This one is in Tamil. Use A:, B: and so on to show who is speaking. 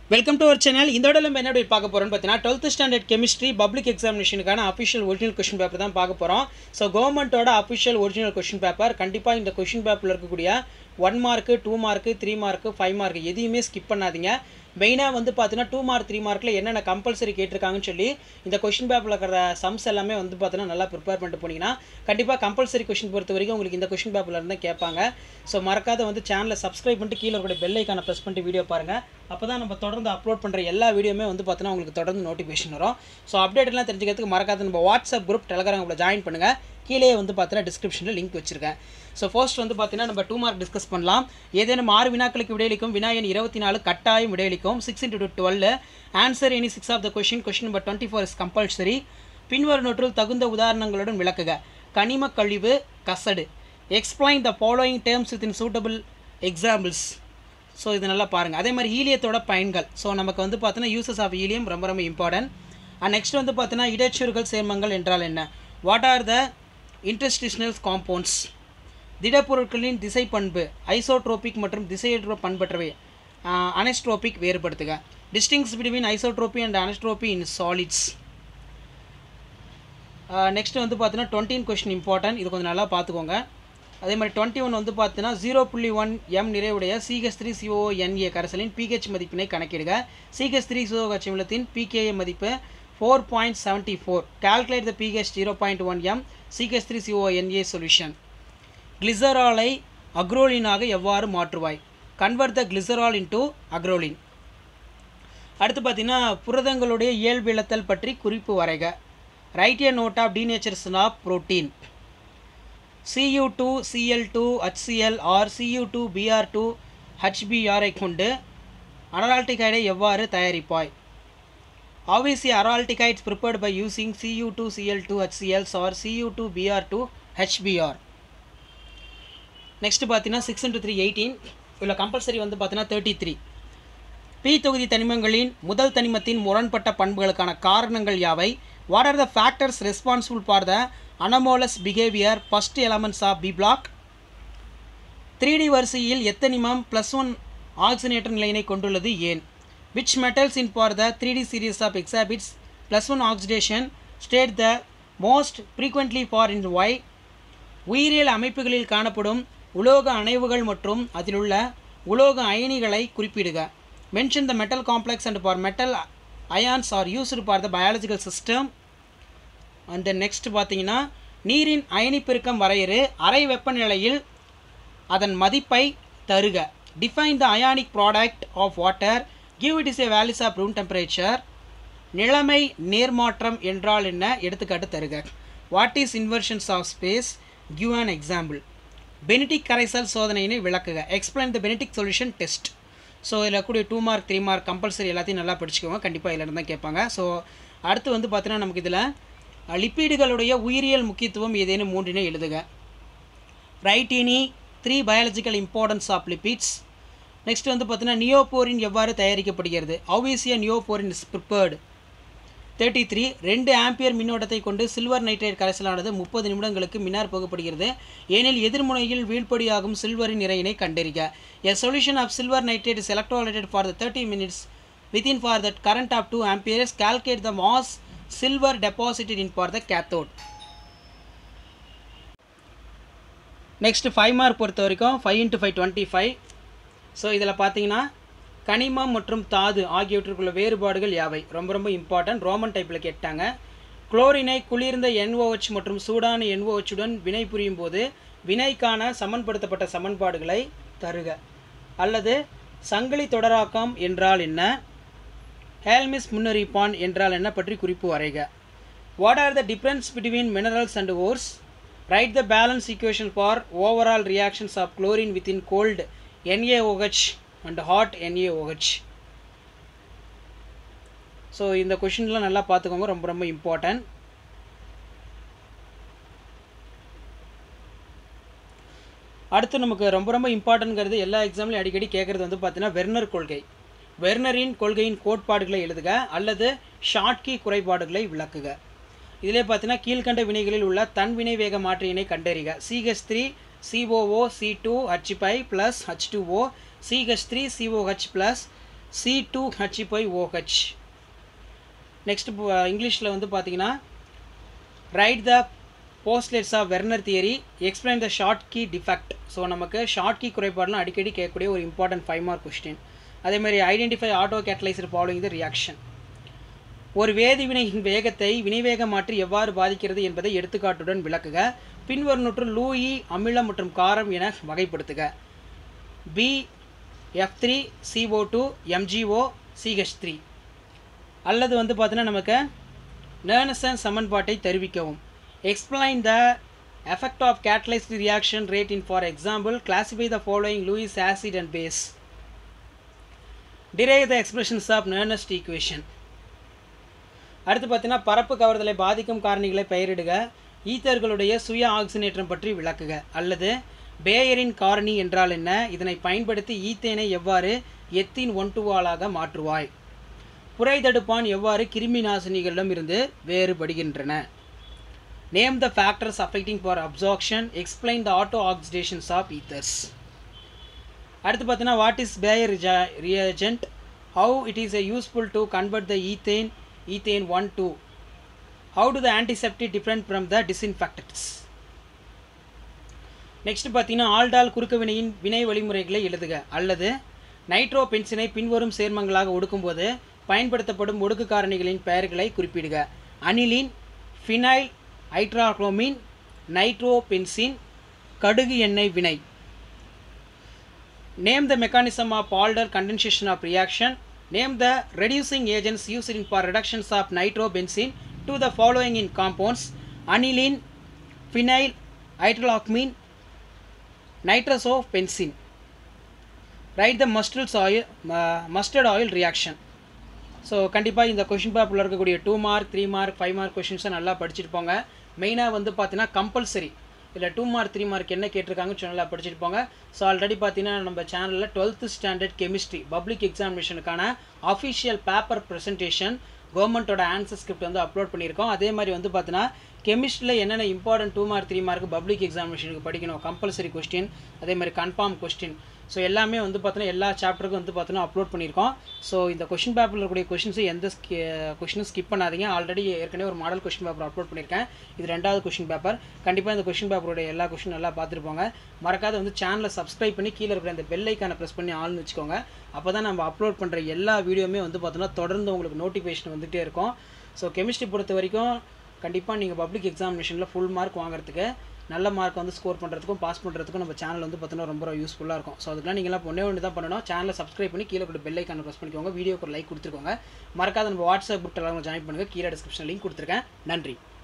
A: வெல்கம் டு அவர் சேனல் இந்த விட நம்ம என்ன update பார்க்க போகிறோம்னு பார்த்தீங்கன்னா டுவெல்த் ஸ்டாண்டர்ட் கெமிஸ்ட்ரி பப்ளிக் எக்ஸாமினேஷனுக்கான அஃபிஷியல் ஒரிஜினல் கொஷின் பேப்பர் தான் பார்க்க போகிறோம் ஸோ கவர்மெண்ட்டோட அஃபிஷியல் ஒரிஜினல் கொஷின் பேப்பர் கண்டிப்பாக இந்த கொஷின் பேப்பரில் இருக்கக்கூடிய one mark two mark three mark five mark எதையுமே ஸ்கிப் பண்ணாதீங்க மெயினாக வந்து பார்த்தீங்கன்னா டூ மார்க் த்ரீ மார்க்கில் என்னென்ன கம்பல்சரி கேட்டிருக்காங்கன்னு சொல்லி இந்த கொஷின் பேப்பரில் இருக்கிற சம்ஸ் எல்லாமே வந்து பார்த்தீங்கன்னா நல்லா ப்ரிப்பேர் பண்ணிட்டு போனீங்கன்னா கண்டிப்பாக கம்பல்சரி கொஷின் பொறுத்த வரைக்கும் உங்களுக்கு இந்த கொஷின் பேப்பரில் இருந்து கேட்பாங்க ஸோ மறக்காத வந்து சேனலை சப்ஸ்கிரைப் பண்ணிட்டு கீழே இருக்கக்கூடிய பெல் ஐக்கானை ப்ரெஸ் பண்ணிட்டு வீடியோ பாருங்கள் அப்போ தான் நம்ம தொடர்ந்து அப்லோட் பண்ணுற எல்லா வீடியோமே வந்து பார்த்தீங்கன்னா உங்களுக்கு தொடர்ந்து நோட்டிஃபிகேஷன் வரும் ஸோ அப்டேட் எல்லாம் தெரிஞ்சுக்கிறதுக்கு மறக்காத நம்ம வாட்ஸ்அப் குரூப் டெலகிராம் குரூப்ல ஜாயின் பண்ணுங்கள் கீழே வந்து பார்த்தீங்கன்னா டிஸ்கிரிப்ஷனில் லிங்க் வச்சிருக்கேன் ஸோ ஃபர்ஸ்ட் வந்து பார்த்தீங்கன்னா நம்ம டூ மார்க் டிஸ்கஸ் பண்ணலாம் ஏதேனும் ஆறு வினாக்களுக்கு விடையளிக்கும் வினாயன் இருபத்தி நாலு கட்டாயம் விடையளிக்கும் six into twelve answer any six of the question question number twenty four is compulsory பின்வரும் நோற்றில் தகுந்த உதாரணங்களுடன் விளக்குக கனிம கழிவு கசடு explain the following terms with suitable examples so இது நல்லா பாருங்கள் அதே மாதிரி ஹீலியத்தோட பயன்கள் ஸோ நமக்கு வந்து பார்த்தீங்கன்னா யூசஸ் ஆஃப் ஹீலியம் ரொம்ப ரொம்ப இம்பார்ட்டன்ட் அண்ட் நெக்ஸ்ட் வந்து பார்த்தீங்கன்னா இடைச்சூறுகள் சேர்மங்கள் என்றால் என்ன what are the interstitial compounds திடப்பொருட்களின் திசை பண்பு ஐசோட்ரோபிக் மற்றும் திசையற்ற பண்பற்றவை அனஸ்ட்ரோபிக் வேறுபடுத்துக distinguish between isotropy and anisotropy in solids next வந்து பார்த்தீங்கன்னா டுவெண்ட்டின் கொஸ்டின் இம்பார்ட்டன்ட் இது கொஞ்சம் நல்லா பார்த்துக்கோங்க அதே மாதிரி டுவெண்ட்டி ஒன் வந்து பார்த்தீங்கன்னா ஜீரோ புள்ளி ஒன் எம் நிறைவுடைய சிஹெச் த்ரீ சிஓஎன்ஏ கரைசலின் பிஹெச் மதிப்பினை கணக்கிடுக சிஹெச் த்ரீ சிஓஹெச் அமிலத்தின் பிகேஏ மதிப்பு four point seventy four calculate the pH zero point one M CH three CONa solution கிளிசராலை அக்ரோலினாக எவ்வாறு மாற்றுவாய் convert the glycerol into acrolein அடுத்து பார்த்தீங்கன்னா புரதங்களுடைய இயல்பிழத்தல் பற்றி குறிப்பு வரைக write a note of denatures of protein Cu two Cl two HCl or Cu two Br two ஹச்பிஆரை கொண்டு அனலால்டிகைடை எவ்வாறு தயாரிப்பாய் ஆப்வியஸ்லி அரaldehydes prepared by using Cu2Cl2HCl or Cu2Br2HBr next பார்த்தீங்கன்னா சிக்ஸ் இன்ட்டு த்ரீ எயிட்டீன் இதில் கம்பல்சரி வந்து பார்த்தீங்கன்னா தேர்ட்டி த்ரீ பி தொகுதி தனிமங்களின் முதல் தனிமத்தின் முரண்பட்ட பண்புகளுக்கான காரணங்கள் யாவை what are the factors responsible for the anomalous behaviour first elements of P block three D வரிசையில் எத்தனிமம் ப்ளஸ் ஒன் ஆக்சினேட்டர் நிலையினை கொண்டுள்ளது ஏன் which metals in for the three D series of exhibits plus one oxidation state the most frequently for in why உயிரியல் அமைப்புகளில் காணப்படும் உலோக அணைவுகள் மற்றும் அதிலுள்ள உலோக அயனிகளை குறிப்பிடுக mention the metal complex and for metal ions are used for the biological system அந்த நெக்ஸ்ட் பார்த்தீங்கன்னா நீரின் அயனி பெருக்கம் வரையறு அறை வெப்பநிலையில் அதன் மதிப்பை தருக define the ionic product of water give it is a values of room temperature நிலைமை நேர்மாற்றம் என்றால் என்ன எடுத்துக்காட்டு தருக what is inversions of space give an example Benedict கரைசல் சோதனையினை விளக்குக explain the Benedict solution test so இதில் கூடிய two mark three mark compulsory எல்லாத்தையும் நல்லா படிச்சுக்கோங்க கண்டிப்பாக இதில் இருந்து தான் கேட்பாங்க ஸோ அடுத்து வந்து பார்த்தீங்கன்னா நமக்கு இதில் லிப்பிடுகளுடைய உயிரியல் முக்கியத்துவம் ஏதேனும் மூன்றினை எழுதுக write any three biological importance of lipids next வந்து பார்த்தீங்கன்னா நியோபோரின் எவ்வாறு தயாரிக்கப்படுகிறது அவ்வியஸியா neoprene is prepared thirty three ரெண்டு ஆம்பியர் மின்னோட்டத்தை கொண்டு சில்வர் நைட்ரேட் கரைசலானது முப்பது நிமிடங்களுக்கு மின்னார் போகப்படுகிறது ஏனில் எதிர்முனையில் வீழ்படியாகும் சில்வரின் நிறையினை கண்டறிக a solution of silver nitrate is electrolyted for the thirty minutes within for that current of two amperes calculate the mass silver deposited in for the cathode next five mark பொறுத்த வரைக்கும் five into five twenty five so இதில் பார்த்தீங்கன்னா கனிமம் மற்றும் தாது ஆகியவற்றுக்குள்ள வேறுபாடுகள் யாவை ரொம்ப ரொம்ப இம்பார்ட்டன்ட் ரோமன் டைப்பில் கேட்டாங்க குளோரினை குளிர்ந்த NOH மற்றும் சூடான NOH உடன் வினை புரியும் போது வினைக்கான சமன்படுத்தப்பட்ட சமன்பாடுகளை தருக அல்லது சங்கிலி தொடராக்கம் என்றால் என்ன ஹேல்மிஸ் முன்னறிப்பான் என்றால் என்ன பற்றி குறிப்பு வரைக what are the difference between minerals and ores write the balance equation for overall reactions of chlorine within cold NaOH and hot NaOH so இந்த கொஷின்லாம் நல்லா பார்த்துக்கோங்க ரொம்ப ரொம்ப இம்பார்ட்டன்ட் அடுத்து நமக்கு ரொம்ப ரொம்ப இம்பார்ட்டன்ட்ங்கிறது எல்லா எக்ஸாம்லையும் அடிக்கடி கேட்குறது வந்து பார்த்தீங்கன்னா வெர்னர் கொள்கை வெர்னரின் கொள்கையின் கோட்பாடுகளை எழுதுக அல்லது ஷார்ட்கி குறைபாடுகளை விளக்குக இதிலே பார்த்தீங்கன்னா கீழ்கண்ட வினைகளில் உள்ள தன் வினை வேக மாற்றியினை கண்டறிக CH three COO C two H five plus H two O CH three COH plus C two H by OH next இங்கிலீஷில் வந்து பார்த்தீங்கன்னா write the postulates of Werner theory explain the Schottky defect so நமக்கு ஷார்ட் கீ குறைபாடுலாம் அடிக்கடி கேட்கக்கூடிய ஒரு இம்பார்ட்டன்ட் ஃபைவ் மார்க் கொஸ்டின் அதே மாதிரி identify auto catalyser following the reaction ஒரு வேதிவினையின் வேகத்தை வினைவேக மாற்றி எவ்வாறு பாதிக்கிறது என்பதை எடுத்துக்காட்டுடன் விளக்குக பின்வருநூற்று லூயி அமிலம் மற்றும் காரம் என வகைப்படுத்துக B F three CO two MgO CH three அல்லது வந்து பார்த்தீங்கன்னா நமக்கு நேர்னசன் சமன்பாட்டை தெரிவிக்கவும் explain the effect of catalyzed reaction rate in for example classify the following Lewis acid and base derive the expressions of Nernst equation அடுத்து பார்த்தீங்கன்னா பரப்பு கவர்தலை பாதிக்கும் காரணிகளை பெயரிடுக ஈத்தர்களுடைய சுய ஆக்சினேற்றம் பற்றி விளக்குக அல்லது பேயரின் காரணி என்றால் என்ன இதனை பயன்படுத்தி ஈத்தேனை எவ்வாறு எத்தின் ஒன் டுவாலாக மாற்றுவாய் புரைதடுப்பான் எவ்வாறு கிருமி நாசினிகளிடம் இருந்து வேறுபடுகின்றன name the factors affecting for absorption explain the auto oxidations of ethers அடுத்து பார்த்தீங்கன்னா what is Baeyer reagent how it is a useful to convert the ethane ethane one two how to the antiseptic different from the disinfectants next பார்த்தீங்கன்னா ஆல்டால் குறுக்கு வினையின் வினை வழிமுறைகளை எழுதுக அல்லது நைட்ரோ பென்சினை பின்வரும் சேர்மங்களாக ஒடுக்கும்போது பயன்படுத்தப்படும் ஒடுக்கு காரணிகளின் பெயர்களை குறிப்பிடுக அனிலின் ஃபினைல் ஹைட்ராக்ளோமின் நைட்ரோபென்சின் கடுகு எண்ணெய் வினை Name the mechanism of Alder condensation of reaction. Name the reducing agents used in for reductions of nitrobenzene to the following in compounds aniline, phenyl, hydroxamine, nitrosopensine. Write the mustard oil, uh, mustard oil reaction. So கண்டிப்பாக இந்த கொஷின் பேப்பரில் இருக்கக்கூடிய two mark three mark five mark கொஷின்ஸை நல்லா படிச்சுட்டு போங்க மெயினாக வந்து பார்த்தீங்கன்னா கம்பல்சரி இல்லை டூ மார்க் த்ரீ மார்க் என்ன கேட்டிருக்காங்கன்னு சொல்லி நல்லா படிச்சுட்டு போங்க ஸோ ஆல்ரெடி பார்த்தீங்கன்னா நம்ம சேனலில் டுவெல்த்து ஸ்டாண்டர்ட் கெமிஸ்ட்ரி பப்ளிக் எக்ஸாமினேஷனுக்கான அஃபிஷியல் பேப்பர் ப்ரெசன்டேஷன் கவர்மெண்ட்டோட ஆன்சர் ஸ்கிரிப்ட் வந்து அப்லோட் பண்ணியிருக்கோம் அதே மாதிரி வந்து பார்த்தீங்கன்னா கெமிஸ்ட்ரியில் என்னென்ன important two mark three mark public எக்ஸாமினேஷனுக்கு படிக்கணும் கம்பல்சரி கொஸ்டின் அதே மாதிரி கன்ஃபார்ம் கொஸ்டின் ஸோ எல்லாமே வந்து பார்த்தீங்கன்னா எல்லா சாப்டருக்கும் வந்து பார்த்தீங்கன்னா அப்லோட் பண்ணியிருக்கோம் ஸோ இந்த கொஷின் பேப்பரில் இருக்கக்கூடிய கொஷின்ஸு எந்த கொஷினும் ஸ்கிப் பண்ணாதீங்க ஆல்ரெடி ஏற்கனவே ஒரு மாடல் கொஷின் பேப்பர் அப்லோட் பண்ணியிருக்கேன் இது ரெண்டாவது கொஷின் பேப்பர் கண்டிப்பாக இந்த கொஷின் பேப்பரோட எல்லா கொஷின் நல்லா பார்த்துட்டு போங்க மறக்காத வந்து சேனலை சப்ஸ்கிரைப் பண்ணி கீழே இருக்கிற அந்த பெல் ஐக்கானை ப்ரெஸ் பண்ணி ஆள்னு வச்சுக்கோங்க அப்போ தான் நம்ம அப்லோட் பண்ணுற எல்லா வீடியோமே வந்து பார்த்தோன்னா தொடர்ந்து உங்களுக்கு நோட்டிஃபிகேஷன் வந்துகிட்டே இருக்கும் ஸோ கெமிஸ்ட்ரி பொறுத்த வரைக்கும் கண்டிப்பாக நீங்கள் பப்ளிக் எக்ஸாமினேஷனில் ஃபுல் மார்க் வாங்குறதுக்கு நல்ல மார்க் வந்து ஸ்கோர் பண்ணுறதுக்கும் பாஸ் பண்ணுறதுக்கும் நம்ம சேனல் வந்து பார்த்தீங்கன்னா ரொம்ப யூஸ்ஃபுல்லாக இருக்கும் ஸோ அதுக்கெல்லாம் நீங்களாம் ஒன்றே ஒன்று தான் பண்ணணும் சேனலை சப்ஸ்கிரைப் பண்ணி கீழே கூட பெல் ஐக்கான ப்ரெஸ் பண்ணிக்கோங்க வீடியோக்கு ஒரு லைக் கொடுத்துருக்கோங்க மறக்காத நம்ம வாட்ஸ்அப் குரூப் ஜாயின் பண்ணுங்கள் கீழே டிஸ்கிரிப்ஷன் லிங்க் கொடுத்துருக்கேன் நன்றி